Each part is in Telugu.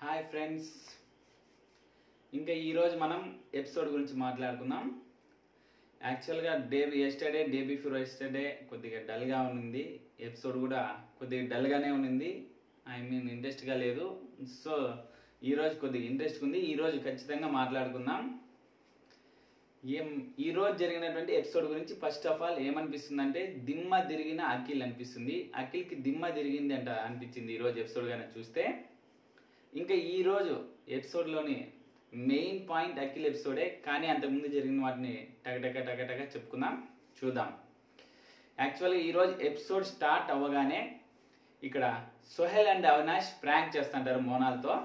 హాయ్ ఫ్రెండ్స్ ఇంకా ఈరోజు మనం ఎపిసోడ్ గురించి మాట్లాడుకుందాం యాక్చువల్గా yesterday day before yesterday కొద్దిగా డల్గా ఉన్నింది ఎపిసోడ్ కూడా కొద్దిగా డల్గానే ఉన్నింది ఐ మీన్ ఇంట్రెస్ట్గా లేదు సో ఈరోజు కొద్దిగా ఇంట్రెస్ట్ ఉంది ఈరోజు ఖచ్చితంగా మాట్లాడుకుందాం ఏం ఈ రోజు జరిగినటువంటి ఎపిసోడ్ గురించి ఫస్ట్ ఆఫ్ ఆల్ ఏమనిపిస్తుంది అంటే దిమ్మ తిరిగిన అఖిల్ అనిపిస్తుంది అఖిల్కి దిమ్మ తిరిగింది అంట అనిపించింది ఈ రోజు ఎపిసోడ్ కానీ చూస్తే ఇంకా ఈ రోజు ఎపిసోడ్లోని మెయిన్ పాయింట్ అఖిల్ ఎపిసోడే కానీ అంతకుముందు జరిగిన వాటిని టకటక టకటక చెప్పుకుందాం చూద్దాం యాక్చువల్గా ఈరోజు ఎపిసోడ్ స్టార్ట్ అవ్వగానే ఇక్కడ సోహెల్ అండ్ అవినాష్ ప్రాంక్ చేస్తుంటారు మోనాల్తో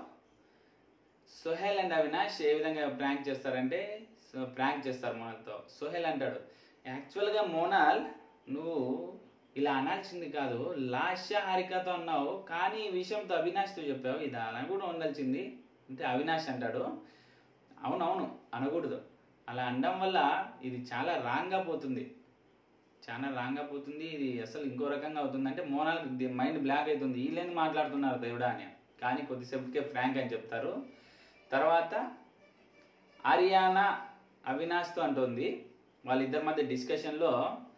సోహెల్ అండ్ అవినాష్ ఏ విధంగా ప్రాంక్ చేస్తారంటే సో ప్రాంక్ చేస్తారు మోనాల్తో సోహెల్ అంటాడు యాక్చువల్గా మోనాల్ నువ్వు ఇలా అనాల్సింది కాదు లాస్య హారికతో అన్నావు కానీ ఈ విషయంతో అవినాష్తో చెప్పావు ఇది అలా కూడా ఉండాల్సింది అంటే అవినాష్ అంటాడు అవునవును అనకూడదు అలా అనడం వల్ల ఇది చాలా రాంగ్గా పోతుంది చాలా రాంగ్గా పోతుంది ఇది అసలు ఇంకో రకంగా అవుతుంది అంటే మోనాల్ మైండ్ బ్లాక్ అవుతుంది వీళ్ళేంది మాట్లాడుతున్నారు దేవుడా అని కానీ కొద్దిసేపుకే ఫ్రాంక్ అని చెప్తారు తర్వాత ఆరియానా అవినాష్తో అంటుంది వాళ్ళిద్దరి మధ్య డిస్కషన్లో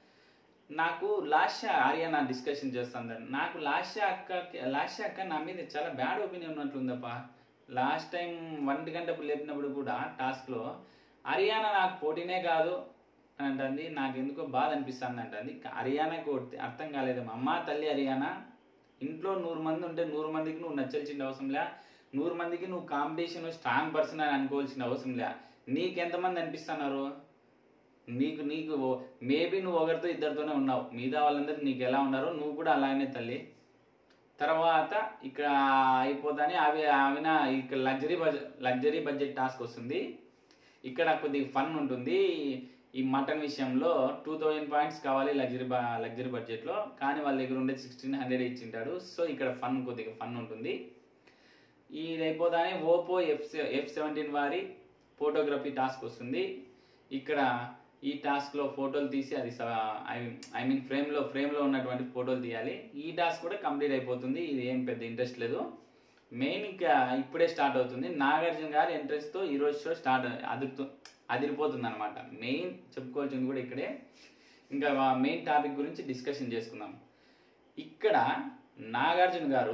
నాకు లాస్య ఆర్యానా డిస్కషన్ చేస్తుందని నాకు లాస్య అక్క లాస్య అక్క నా మీద చాలా బ్యాడ్ ఒపీనియన్ ఉన్నట్లుందప్ప లాస్ట్ టైం ఒంటి గంటప్పుడు లేపినప్పుడు కూడా టాస్క్లో హర్యానా నాకు పోటీనే కాదు అని అంటుంది నాకు ఎందుకో బాధ అనిపిస్తుంది అంటుంది హర్యానాకు అర్థం కాలేదేమో అమ్మ తల్లి హర్యానా ఇంట్లో నూరు మంది ఉంటే నూరు మందికి నువ్వు నచ్చాల్సిన అవసరం లే నూరు మందికి నువ్వు కాంపిటీషన్ స్ట్రాంగ్ పర్సన్ అని అనుకోవాల్సిన అవసరం లే నీకెంతమంది అనిపిస్తున్నారు నీకు నీకు మేబీ నువ్వు ఒకరితో ఇద్దరితోనే ఉన్నావు మిగతా వాళ్ళందరూ నీకు ఎలా ఉన్నారో నువ్వు కూడా అలానే తల్లి తర్వాత ఇక్కడ అయిపోతానే అవి అవినా ఇక్కడ luxury budget luxury budget task వస్తుంది ఇక్కడ కొద్దిగా ఫన్ ఉంటుంది ఈ మటన్ విషయంలో టూ థౌజండ్ పాయింట్స్ కావాలి లగ్జరీ లగ్జరీ బడ్జెట్లో కానీ వాళ్ళ దగ్గర ఉండేది సిక్స్టీన్ హండ్రెడ్ ఇచ్చింటాడు సో ఇక్కడ ఫన్ కొద్దిగా ఫన్ ఉంటుంది ఇది అయిపోతానే ఓపో ఎఫ్ ఎఫ్ సెవెంటీన్ వారి ఫోటోగ్రఫీ టాస్క్ వస్తుంది ఇక్కడ ఈ టాస్క్లో ఫోటోలు తీసి అది ఐ మీన్ ఫ్రేమ్లో ఫ్రేమ్లో ఉన్నటువంటి ఫోటోలు తీయాలి ఈ టాస్క్ కూడా కంప్లీట్ అయిపోతుంది ఇది ఏం పెద్ద ఇంట్రెస్ట్ లేదు మెయిన్ ఇంకా ఇప్పుడే స్టార్ట్ అవుతుంది నాగార్జున గారి ఇంట్రెస్ట్తో ఈరోజు షో స్టార్ట్ అదిరుతూ అదిరిపోతుంది అనమాట మెయిన్ చెప్పుకోవాల్సింది కూడా ఇక్కడే ఇంకా మెయిన్ టాపిక్ గురించి డిస్కషన్ చేసుకుందాం ఇక్కడ నాగార్జున గారు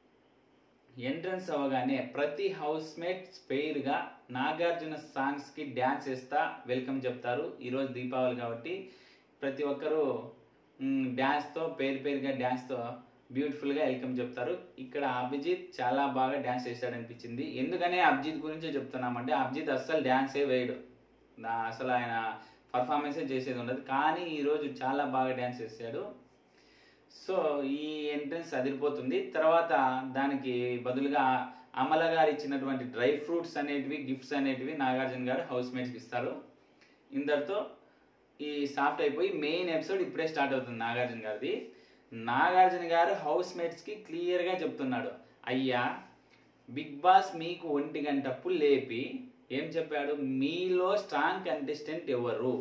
ఎంట్రన్స్ అవ్వగానే ప్రతి హౌస్ మేట్ స్పెయిర్గా నాగార్జున సాంగ్స్కి డ్యాన్స్ వేస్తా వెల్కమ్ చెప్తారు ఈరోజు దీపావళి కాబట్టి ప్రతి ఒక్కరూ డ్యాన్స్తో పేరు పేరుగా డ్యాన్స్తో బ్యూటిఫుల్గా వెల్కమ్ చెప్తారు ఇక్కడ అభిజిత్ చాలా బాగా డ్యాన్స్ చేశాడు అనిపించింది ఎందుకనే అభిజిత్ గురించే చెప్తున్నామంటే అభిజిత్ అస్సలు డ్యాన్సే వేయడు అసలు ఆయన పర్ఫార్మెన్సే చేసేది ఉండదు కానీ ఈరోజు చాలా బాగా డ్యాన్స్ చేశాడు సో ఈ ఎంట్రన్స్ అదిరిపోతుంది తర్వాత దానికి బదులుగా అమల గారు ఇచ్చినటువంటి డ్రై ఫ్రూట్స్ అనేటివి గిఫ్ట్స్ అనేటివి నాగార్జున గారు హౌస్ మేట్స్కి ఇస్తారు ఇందరితో ఈ సాఫ్ట్ అయిపోయి మెయిన్ ఎపిసోడ్ ఇప్పుడే స్టార్ట్ అవుతుంది నాగార్జున గారిది నాగార్జున గారు హౌస్ మేట్స్కి క్లియర్గా చెప్తున్నాడు అయ్యా బిగ్ బాస్ మీకు ఒంటి గంటప్పుడు లేపి ఏం చెప్పాడు మీలో స్ట్రాంగ్ కంటెస్టెంట్ ఎవరు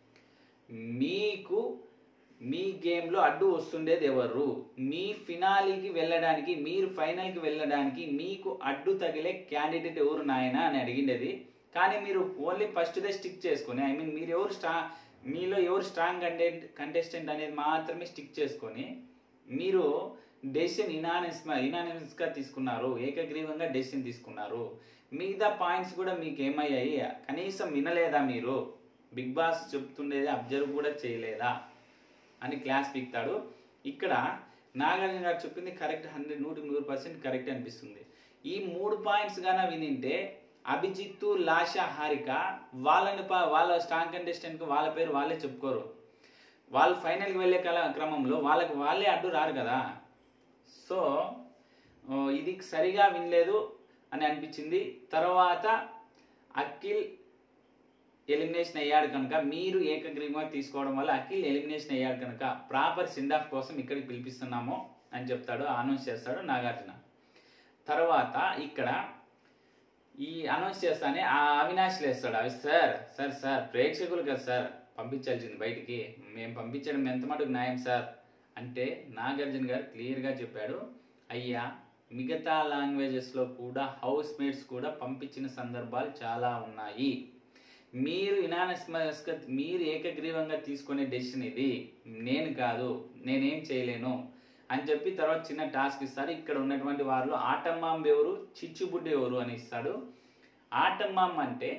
మీకు మీ గేమ్లో అడ్డు వస్తుండేది ఎవరు మీ ఫినాలీకి వెళ్ళడానికి మీరు ఫైనల్కి వెళ్ళడానికి మీకు అడ్డు తగిలే క్యాండిడేట్ ఎవరు నాయన అని అడిగిండేది కానీ మీరు ఓన్లీ ఫస్ట్దే స్టిక్ చేసుకొని ఐ మీన్ మీరు ఎవరు స్ట్రా మీలో ఎవరు స్ట్రాంగ్ కంటెంట్ కంటెస్టెంట్ అనేది మాత్రమే స్టిక్ చేసుకొని మీరు డెసిషన్ ఇనానిస్ ఇనానిమస్గా తీసుకున్నారు ఏకగ్రీవంగా డెసిషన్ తీసుకున్నారు మిగతా పాయింట్స్ కూడా మీకు ఏమయ్యాయి కనీసం వినలేదా మీరు బిగ్ బాస్ చెప్తుండేది అబ్జర్వ్ కూడా చేయలేదా అని క్లాస్ పీక్తాడు ఇక్కడ నాగార్జున గారు చెప్పింది కరెక్ట్ హండ్రెడ్ నూటికి నూరు పర్సెంట్ కరెక్ట్ అనిపిస్తుంది ఈ మూడు పాయింట్స్ గాన వినింటే అభిజిత్తు లాష హారిక వాళ్ళని వాళ్ళ స్ట్రాంగ్ కంటెస్టెంట్కి వాళ్ళ పేరు వాళ్ళే చెప్పుకోరు వాళ్ళు ఫైనల్కి వెళ్ళే కల క్రమంలో వాళ్ళకి వాళ్ళే అడ్డు రారు కదా సో ఇది సరిగా వినలేదు అని అనిపించింది తర్వాత అఖిల్ ఎలిమినేషన్ అయ్యాడు కనుక మీరు ఏకగ్రీవంగా తీసుకోవడం వల్ల అఖిల్ ఎలిమినేషన్ అయ్యాడు కనుక ప్రాపర్ సిండ్ ఆఫ్ కోసం ఇక్కడికి పిలిపిస్తున్నాము అని చెప్తాడు అనౌన్స్ చేస్తాడు నాగార్జున తర్వాత ఇక్కడ ఈ అనౌన్స్ చేస్తానే ఆ అవినాష్ లేస్తాడు అవి సార్ సార్ సార్ ప్రేక్షకులు కదా సార్ పంపించాల్సింది బయటికి మేము పంపించడం ఎంత మటుకు న్యాయం సార్ అంటే నాగార్జున గారు క్లియర్గా చెప్పాడు అయ్యా మిగతా లాంగ్వేజెస్లో కూడా హౌస్ మేట్స్ కూడా పంపించిన సందర్భాలు చాలా ఉన్నాయి మీరు ఇనానస్మస్గా మీరు ఏకగ్రీవంగా తీసుకునే డెసిషన్ ఇది నేను కాదు నేనేం చేయలేను అని చెప్పి తర్వాత చిన్న టాస్క్ ఇస్తారు ఇక్కడ ఉన్నటువంటి వారిలో ఆటమ్మాంబ ఎవరు చిచ్చుబుడ్డి ఎవరు అని ఇస్తాడు ఆటమ్మాంబ అంటే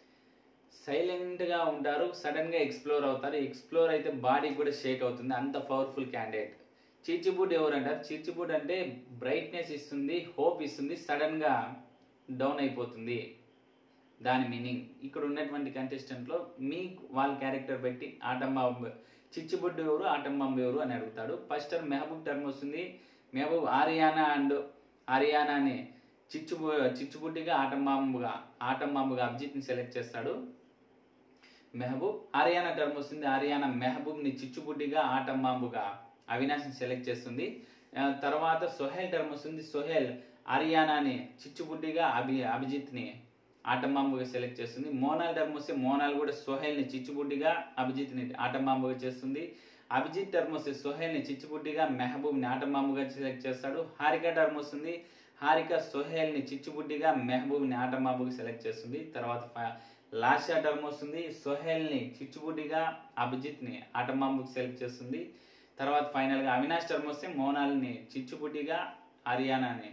సైలెంట్గా ఉంటారు సడన్గా ఎక్స్ప్లోర్ అవుతారు ఎక్స్ప్లోర్ అయితే బాడీ కూడా షేక్ అవుతుంది అంత పవర్ఫుల్ క్యాండిడేట్ చిచ్చుబుడ్ ఎవరు అంటారు చిచ్చుబుడ్ అంటే బ్రైట్నెస్ ఇస్తుంది హోప్ ఇస్తుంది సడన్గా డౌన్ అయిపోతుంది దాని మీనింగ్ ఇక్కడ ఉన్నటువంటి కంటెస్టెంట్లో మీ వాళ్ళ క్యారెక్టర్ పెట్టి ఆటంబాంబ చిచ్చుబుడ్డు ఎవరు ఆటంబాంబ ఎవరు అని అడుగుతాడు ఫస్ట్ టర్మ్ మెహబూబ్ టర్మ్ వస్తుంది మెహబూబ్ ఆరియానా అండ్ ఆరియానాని చిచ్చుబు చిచ్చుబుడ్డిగా ఆటంబాంబుగా ఆటంబాంబుగా అభిజిత్ని సెలెక్ట్ చేస్తాడు మెహబూబ్ ఆరియానా టర్మ్ వస్తుంది ఆరియానా మెహబూబ్ని చిచ్చుబుడ్డిగా ఆటంబాంబుగా అవినాష్ని సెలెక్ట్ చేస్తుంది ఆ, తర్వాత సొహేల్ టర్మ్ వస్తుంది సొహేల్ ఆరియానాని చిచ్చుబుడ్డిగా అభి అభిజిత్ని ఆటంబాంబుగా సెలెక్ట్ చేస్తుంది మోనాల్ టర్మ్ వస్తే మోనాల్ కూడా సోహెల్ని చిచ్చుబుడ్డిగా అభిజిత్ని ఆటంబాంబుగా చేస్తుంది అభిజిత్ టర్మ్ వస్తే సోహెల్ని చిచ్చుబుడ్డిగా మెహబూబ్ని ఆటంబాంబుగా సెలెక్ట్ చేస్తాడు హారిక టర్మ్ వస్తుంది హారిక సోహెల్ని చిచ్చుబుడ్డిగా మెహబూబ్ని ఆటంబాంబుగా సెలెక్ట్ చేస్తుంది తర్వాత ఫ- లాషా టర్మ్ వస్తుంది సోహెల్ని చిచ్చుబుడ్డిగా అభిజిత్ని ఆటంబాంబుకి సెలెక్ట్ చేస్తుంది తర్వాత ఫైనల్గా అవినాష్ టర్మ్ వస్తే మోనాల్ని చిచ్చుబుడ్డిగా హరియానాని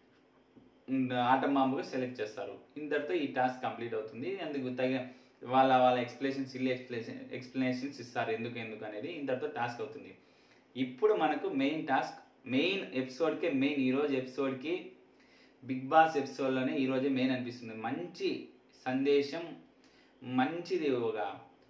ఆటంబాంబుగా సెలెక్ట్ చేస్తారు ఇంతటితో ఈ టాస్క్ కంప్లీట్ అవుతుంది అందుకు తగ వాళ్ళ వాళ్ళ ఎక్స్ప్లెనేషన్స్ ఇల్లు ఎక్స్ప్లెనేషన్ ఎక్స్ప్లెనేషన్స్ ఇస్తారు ఎందుకు ఎందుకు అనేది ఇంతటితో టాస్క్ అవుతుంది ఇప్పుడు మనకు మెయిన్ టాస్క్ మెయిన్ ఎపిసోడ్కే మెయిన్ ఈరోజు ఎపిసోడ్కి బిగ్ బాస్ ఎపిసోడ్లోనే ఈరోజే మెయిన్ అనిపిస్తుంది మంచి సందేశం మంచిది ఒక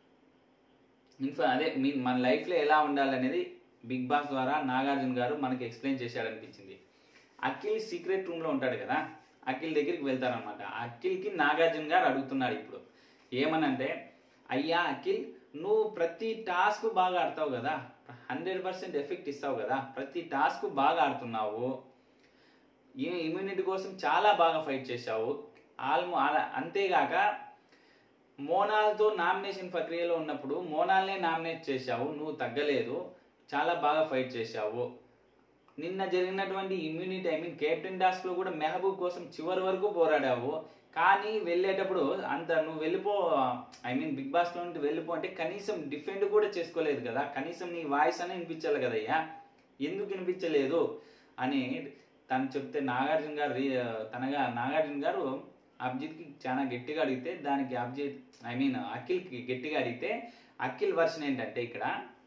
ఇన్ఫో అదే మీ మన లైఫ్లో ఎలా ఉండాలనేది బిగ్ బాస్ ద్వారా నాగార్జున గారు మనకి ఎక్స్ప్లెయిన్ చేశాడు అనిపించింది అఖిల్ సీక్రెట్ రూమ్లో ఉంటాడు కదా అఖిల్ దగ్గరికి వెళ్తారనమాట అఖిల్కి నాగార్జున గారు అడుగుతున్నాడు ఇప్పుడు ఏమనంటే అయ్యా అఖిల్ నువ్వు ప్రతి టాస్క్ బాగా ఆడతావు కదా హండ్రెడ్ పర్సెంట్ ఎఫెక్ట్ ఇస్తావు కదా ప్రతి టాస్క్ బాగా ఆడుతున్నావు ఇమ్యూనిటీ కోసం చాలా బాగా ఫైట్ చేశావు ఆల్మో అలా- అంతేగాక మోనాల్తో నామినేషన్ ప్రక్రియలో ఉన్నప్పుడు మోనాల్నే నామినేట్ చేశావు నువ్వు తగ్గలేదు చాలా బాగా ఫైట్ చేశావు నిన్న జరిగినటువంటి immunity I mean captain task లో కూడా మెహబూబ్ కోసం చివరి వరకు పోరాడావు కానీ వెళ్ళేటప్పుడు అంత నువ్వు వెళ్ళిపో ఐ మీన్ బిగ్ బాస్ లో నుండి వెళ్ళిపో అంటే కనీసం డిఫెండ్ కూడా చేసుకోలేదు కదా కనీసం నీ వాయిస్ అనే వినిపించాలి కదయ్యా ఎందుకు వినిపించలేదు అని తను చెప్తే నాగార్జున గారు రీ- తనగా నాగార్జున గారు అభిజిత్కి చాలా గట్టిగా అడిగితే దానికి అభిజిత్ ఐ మీన్ అఖిల్కి గట్టిగా అడిగితే అఖిల్ వర్షన్ ఏంటంటే ఇక్కడ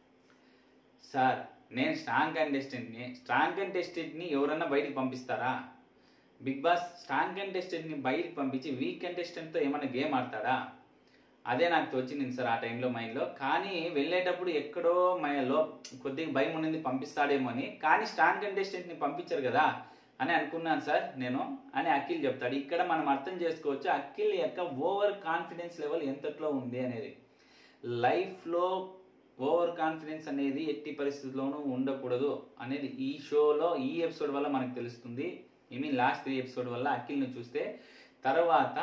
సార్ నేను స్ట్రాంగ్ కంటెస్టెంట్ని స్ట్రాంగ్ కంటెస్టెంట్ని ఎవరన్నా బయటికి పంపిస్తారా బిగ్ బాస్ స్ట్రాంగ్ కంటెస్టెంట్ని బయటికి పంపించి వీక్ కంటెస్టెంట్తో ఏమైనా గేమ్ ఆడతాడా అదే నాకు తోచింది సార్ ఆ టైంలో మైండ్లో కానీ వెళ్ళేటప్పుడు ఎక్కడో మైండ్లో కొద్దిగా భయం ఉన్నది పంపిస్తాడేమో అని కానీ స్ట్రాంగ్ కంటెస్టెంట్ని పంపించారు కదా అని అనుకున్నాను సార్ నేను అని అఖిల్ చెప్తాడు ఇక్కడ మనం అర్థం చేసుకోవచ్చు అఖిల్ యొక్క ఓవర్ కాన్ఫిడెన్స్ లెవెల్ ఎంతట్లో ఉంది అనేది లైఫ్లో ఓవర్ కాన్ఫిడెన్స్ అనేది ఎట్టి పరిస్థితుల్లోనూ ఉండకూడదు అనేది ఈ షోలో ఈ ఎపిసోడ్ వల్ల మనకు తెలుస్తుంది I mean last three episode వల్ల అఖిల్ని చూస్తే తర్వాత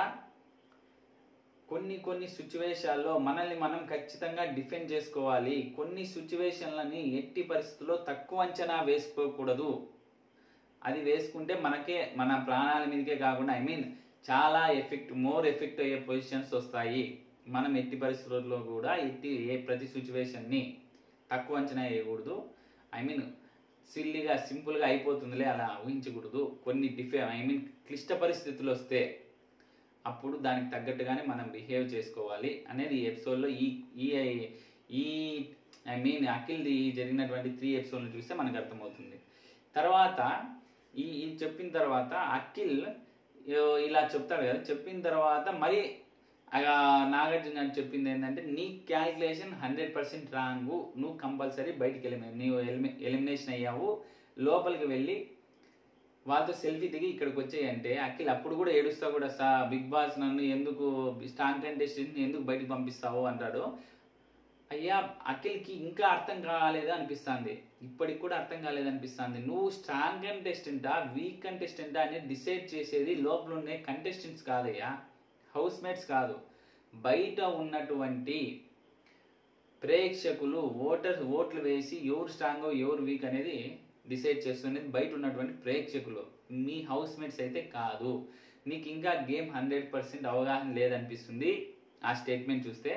కొన్ని కొన్ని సిచ్యువేషాల్లో మనల్ని మనం ఖచ్చితంగా డిఫెండ్ చేసుకోవాలి కొన్ని సిచ్యువేషన్లని ఎట్టి పరిస్థితుల్లో తక్కువ అంచనా వేసుకోకూడదు అది వేసుకుంటే మనకే మన ప్రాణాల మీదకే కాకుండా ఐ మీన్ చాలా ఎఫెక్ట్ మోర్ ఎఫెక్ట్ అయ్యే పొజిషన్స్ వస్తాయి మనం ఎట్టి పరిస్థితుల్లో కూడా ఎట్టి ఏ ప్రతి సిచ్యువేషన్ని తక్కువ అంచనా వేయకూడదు ఐ మీన్ సిల్లిగా సింపుల్గా అయిపోతుందిలే అలా ఊహించకూడదు కొన్ని డిఫె ఐ మీన్ క్లిష్ట పరిస్థితులు వస్తే అప్పుడు దానికి తగ్గట్టుగానే మనం బిహేవ్ చేసుకోవాలి అనేది ఈ ఎపిసోడ్లో ఈ ఈ ఈ ఐ మీన్ అఖిల్ది జరిగినటువంటి త్రీ ఎపిసోడ్లు చూస్తే మనకు అర్థమవుతుంది తర్వాత ఈ ఇది చెప్పిన తర్వాత అఖిల్ యో- ఇలా చెప్తాడు కదా చెప్పిన తర్వాత మరి ఆ నాగార్జున గారు చెప్పింది ఏంటంటే నీ క్యాల్కులేషన్ హండ్రెడ్ పర్సెంట్ రాంగ్ నువ్వు కంపల్సరీ బయటికి ఎలిమి నువ్వు ఎలిమి ఎలిమినేషన్ అయ్యావు లోపలికి వెళ్ళి వాళ్ళతో సెల్ఫీ దిగి ఇక్కడికి వచ్చాయంటే అఖిల్ అప్పుడు కూడా ఏడుస్తా కూడా సా బిగ్ బాస్ నన్ను ఎందుకు స్టాంగ్ కంటెస్టెంట్ని ఎందుకు బయటికి పంపిస్తావు అంటాడు అయ్యా అఖిల్కి ఇంకా అర్థం కాలేదు అనిపిస్తుంది ఇప్పటికి కూడా అర్థం కాలేదు అనిపిస్తుంది నువ్వు స్ట్రాంగ్ కంటెస్టెంటా వీక్ కంటెస్టెంటా అనేది డిసైడ్ చేసేది లోపల ఉండే కంటెస్టెంట్స్ కాదయ్యా హౌస్ మేట్స్ కాదు బయట ఉన్నటువంటి ప్రేక్షకులు ఓటర్ ఓట్లు వేసి ఎవరు స్ట్రాంగ్ ఎవరు వీక్ అనేది డిసైడ్ చేస్తున్నది బయట ఉన్నటువంటి ప్రేక్షకులు మీ హౌస్ మేట్స్ అయితే కాదు నీకు ఇంకా గేమ్ హండ్రెడ్ పర్సెంట్ అవగాహన లేదనిపిస్తుంది ఆ స్టేట్మెంట్ చూస్తే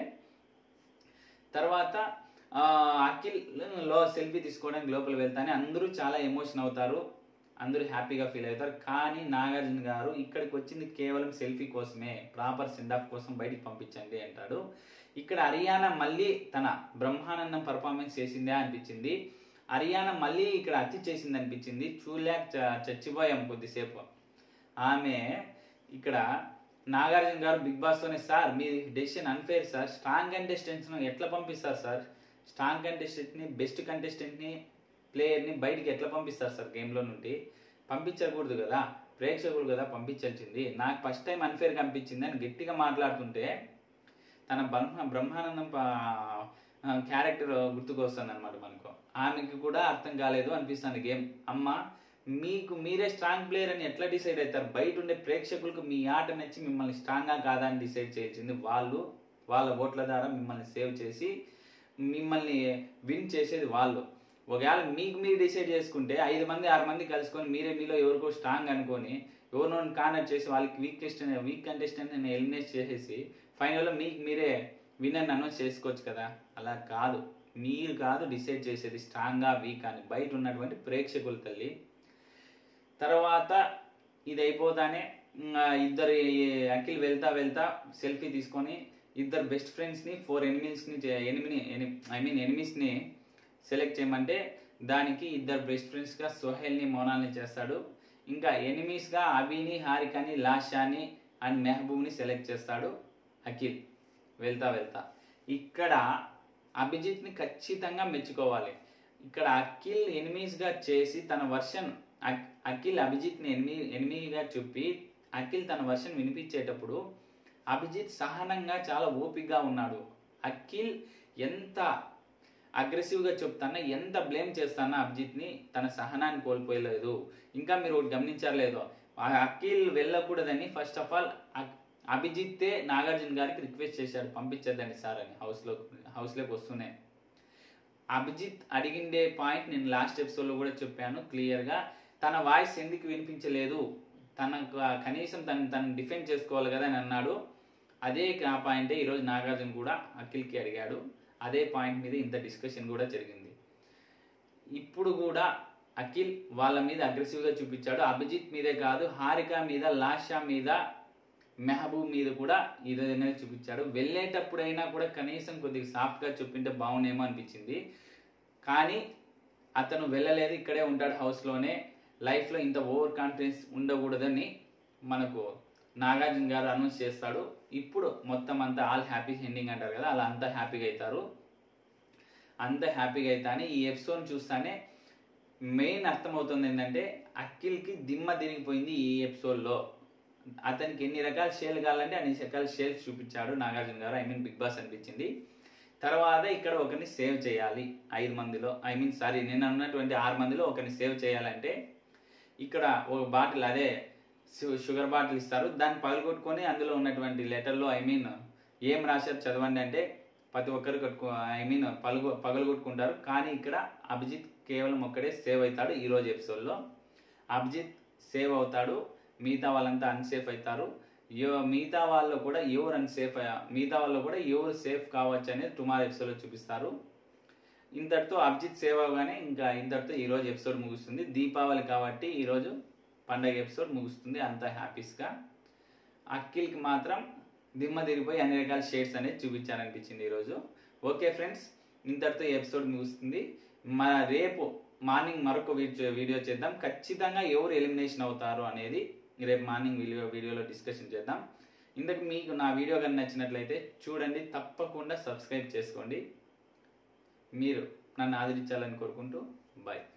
తర్వాత ఆ, అఖిల్ లో సెల్ఫీ తీసుకోవడానికి లోపల వెళ్తానే అందరూ చాలా ఎమోషన్ అవుతారు అందరూ హ్యాపీగా ఫీల్ అవుతారు కానీ నాగార్జున గారు ఇక్కడికి వచ్చింది కేవలం సెల్ఫీ కోసమే ప్రాపర్ సెండ్ ఆఫ్ కోసం బయటికి పంపించండి అంటాడు ఇక్కడ హరియానా మళ్ళీ తన బ్రహ్మానందం పర్ఫార్మెన్స్ చేసిందే అనిపించింది హరియానా మళ్ళీ ఇక్కడ అతి చేసింది అనిపించింది చూడలేక చ- చచ్చిపోయాం కొద్దిసేపు ఆమె ఇక్కడ నాగార్జున గారు బిగ్ బాస్ తోనే సార్ మీ decision unfair sir strong contestants ను ఎట్లా పంపిస్తారు సార్ స్ట్రాంగ్ కంటెస్టెంట్ ని బెస్ట్ కంటెస్టెంట్ ని ప్లేయర్ ని బయటికి ఎట్లా పంపిస్తారు సార్ గేమ్ లో నుండి పంపించకూడదు కదా ప్రేక్షకులు కదా పంపించాల్సింది నాకు ఫస్ట్ టైం అన్ఫేర్ కనిపించింది అని గట్టిగా మాట్లాడుతుంటే తన బ్రహ్మ బ్రహ్మానందం క్యారెక్టర్ గుర్తుకొస్తుంది అనమాట మనకు ఆమెకి కూడా అర్థం కాలేదు అనిపిస్తుంది గేమ్ అమ్మ మీకు మీరే స్ట్రాంగ్ ప్లేయర్ అని ఎట్లా డిసైడ్ అవుతారు బయట ఉండే ప్రేక్షకులకు మీ ఆట నచ్చి మిమ్మల్ని స్ట్రాంగ్గా కాదా అని డిసైడ్ చేయాల్సింది వాళ్ళు వాళ్ళ ఓట్ల ద్వారా మిమ్మల్ని సేవ్ చేసి మిమ్మల్ని విన్ చేసేది వాళ్ళు ఒకవేళ మీకు మీరు డిసైడ్ చేసుకుంటే ఐదు మంది ఆరు మంది కలుసుకొని మీరే మీలో ఎవరికో స్ట్రాంగ్ అనుకొని ఎవరినో కానర్ చేసి వాళ్ళకి weak contestant weak contestant eliminate చేసేసి ఫైనల్లో మీకు మీరే విన్నర్ అనౌన్స్ చేసుకోవచ్చు కదా అలా కాదు మీరు కాదు డిసైడ్ చేసేది స్ట్రాంగ్గా వీక్ అని బయట ఉన్నటువంటి ప్రేక్షకుల తల్లి తర్వాత ఇది అయిపోతానే ఇంకా ఇద్దరు అఖిల్ వెళ్తా వెళ్తా సెల్ఫీ తీసుకొని ఇద్దరు బెస్ట్ ఫ్రెండ్స్ని ఫోర్ ఎనిమిస్ని ఎనిమిని ఐ మీన్ ఎనిమిస్ని సెలెక్ట్ చేయమంటే దానికి ఇద్దరు బెస్ట్ ఫ్రెండ్స్గా సోహెల్ని మోనాల్ని చేస్తాడు ఇంకా ఎనిమీస్గా అభిని హారికని లాషాని అండ్ మెహబూబ్ని సెలెక్ట్ చేస్తాడు అఖిల్ వెళ్తా వెళ్తా ఇక్కడ అభిజిత్ని ఖచ్చితంగా మెచ్చుకోవాలి ఇక్కడ అఖిల్ ఎనిమీస్గా చేసి తన వర్షన్ అఖిల్ అభిజిత్ని ఎనిమి ఎనిమిగా చెప్పి అఖిల్ తన వర్షన్ వినిపించేటప్పుడు అభిజిత్ సహనంగా చాలా ఓపికగా ఉన్నాడు అఖిల్ ఎంత అగ్రెసివ్గా చెప్తానా ఎంత బ్లేమ్ చేస్తానా అభిజిత్ని తన సహనాన్ని కోల్పోయలేదు ఇంకా మీరు ఒకటి గమనించారు లేదో ఆ అఖిల్ వెళ్ళకూడదని ఫస్ట్ ఆఫ్ ఆల్ అభిజిత్తే నాగార్జున గారికి రిక్వెస్ట్ చేశాడు పంపించద్దండి సార్ అని హౌస్లో హౌస్లోకి వస్తూనే అభిజిత్ అడిగిండే పాయింట్ నేను లాస్ట్ ఎపిసోడ్లో కూడా చెప్పాను క్లియర్గా తన వాయిస్ ఎందుకు వినిపించలేదు తనకు ఆ కనీసం తను తను డిఫెండ్ చేసుకోవాలి కదా అని అన్నాడు అదే ఆ పాయింటే ఈరోజు నాగార్జున కూడా అఖిల్కి అడిగాడు అదే పాయింట్ మీద ఇంత డిస్కషన్ కూడా జరిగింది ఇప్పుడు కూడా అఖిల్ వాళ్ళ మీద అగ్రెసివ్గా చూపించాడు అభిజిత్ మీదే కాదు హారిక మీద లాషా మీద మెహబూబ్ మీద కూడా ఇదనే చూపించాడు వెళ్ళేటప్పుడైనా కూడా కనీసం కొద్దిగా సాఫ్ట్గా చెప్పింటే బాగుండేమో అనిపించింది కానీ అతను వెళ్ళలేదు ఇక్కడే ఉంటాడు హౌస్లోనే లైఫ్లో ఇంత ఓవర్ కాన్ఫిడెన్స్ ఉండకూడదని మనకు నాగార్జున గారు అనౌన్స్ చేస్తాడు ఇప్పుడు మొత్తం అంతా ఆల్ హ్యాపీ ఎండింగ్ అంటారు కదా అలా అంతా హ్యాపీగా అవుతారు అంత హ్యాపీగా అవుతానే ఈ ఎపిసోడ్ చూస్తానే మెయిన్ అర్థమవుతుంది ఏంటంటే అఖిల్కి దిమ్మ తిరిగిపోయింది ఈ ఎపిసోడ్లో అతనికి ఎన్ని రకాల షేల్ కావాలంటే అన్ని రకాల షేల్స్ చూపించాడు నాగార్జున గారు ఐ మీన్ బిగ్ బాస్ అనిపించింది తర్వాత ఇక్కడ ఒకరిని సేవ్ చేయాలి ఐదు మందిలో ఐ మీన్ సారీ నేను అన్నటువంటి ఆరు మందిలో ఒకరిని సేవ్ చేయాలంటే ఇక్కడ ఒక బాటిల్ అదే షు- షుగర్ బాటిల్ ఇస్తారు దాన్ని పగలగొట్టుకొని అందులో ఉన్నటువంటి లెటర్లో ఐ మీన్ ఏం రాశారు చదవండి అంటే ప్రతి ఒక్కరు కట్టుకో ఐ మీన్ పలుగు పగలగొట్టుకుంటారు కానీ ఇక్కడ అభిజిత్ కేవలం ఒక్కడే సేవ్ అవుతాడు ఈరోజు ఎపిసోడ్లో అభిజిత్ సేవ్ అవుతాడు మిగతా వాళ్ళంతా అన్సేఫ్ అవుతారు ఎవ- మిగతా వాళ్ళు కూడా ఎవరు అన్సేఫ్ మిగతా వాళ్ళు కూడా ఎవరు సేఫ్ కావచ్చు అనేది టుమారో ఎపిసోడ్లో చూపిస్తారు ఇంతటితో అభిజిత్ సేవ్ అవగానే ఇంకా ఇంతటితో ఈరోజు ఎపిసోడ్ ముగుస్తుంది దీపావళి కాబట్టి ఈరోజు పండగ ఎపిసోడ్ ముగుస్తుంది అంత హ్యాపీస్గా అఖిల్కి మాత్రం దిమ్మ తిరిగిపోయి అన్ని రకాల షేడ్స్ అనేది చూపించాలనిపించింది ఈరోజు ఓకే ఫ్రెండ్స్ ఇంతటితో ఈ ఎపిసోడ్ ముగుస్తుంది మన రేపు మార్నింగ్ మరొక వీడియో వీడియో చేద్దాం ఖచ్చితంగా ఎవరు ఎలిమినేషన్ అవుతారు అనేది రేపు మార్నింగ్ వీడియో వీడియోలో డిస్కషన్ చేద్దాం ఇంతకు మీకు నా వీడియో కానీ నచ్చినట్లయితే చూడండి తప్పకుండా సబ్స్క్రైబ్ చేసుకోండి మీరు నన్ను ఆదరించాలని కోరుకుంటూ బాయ్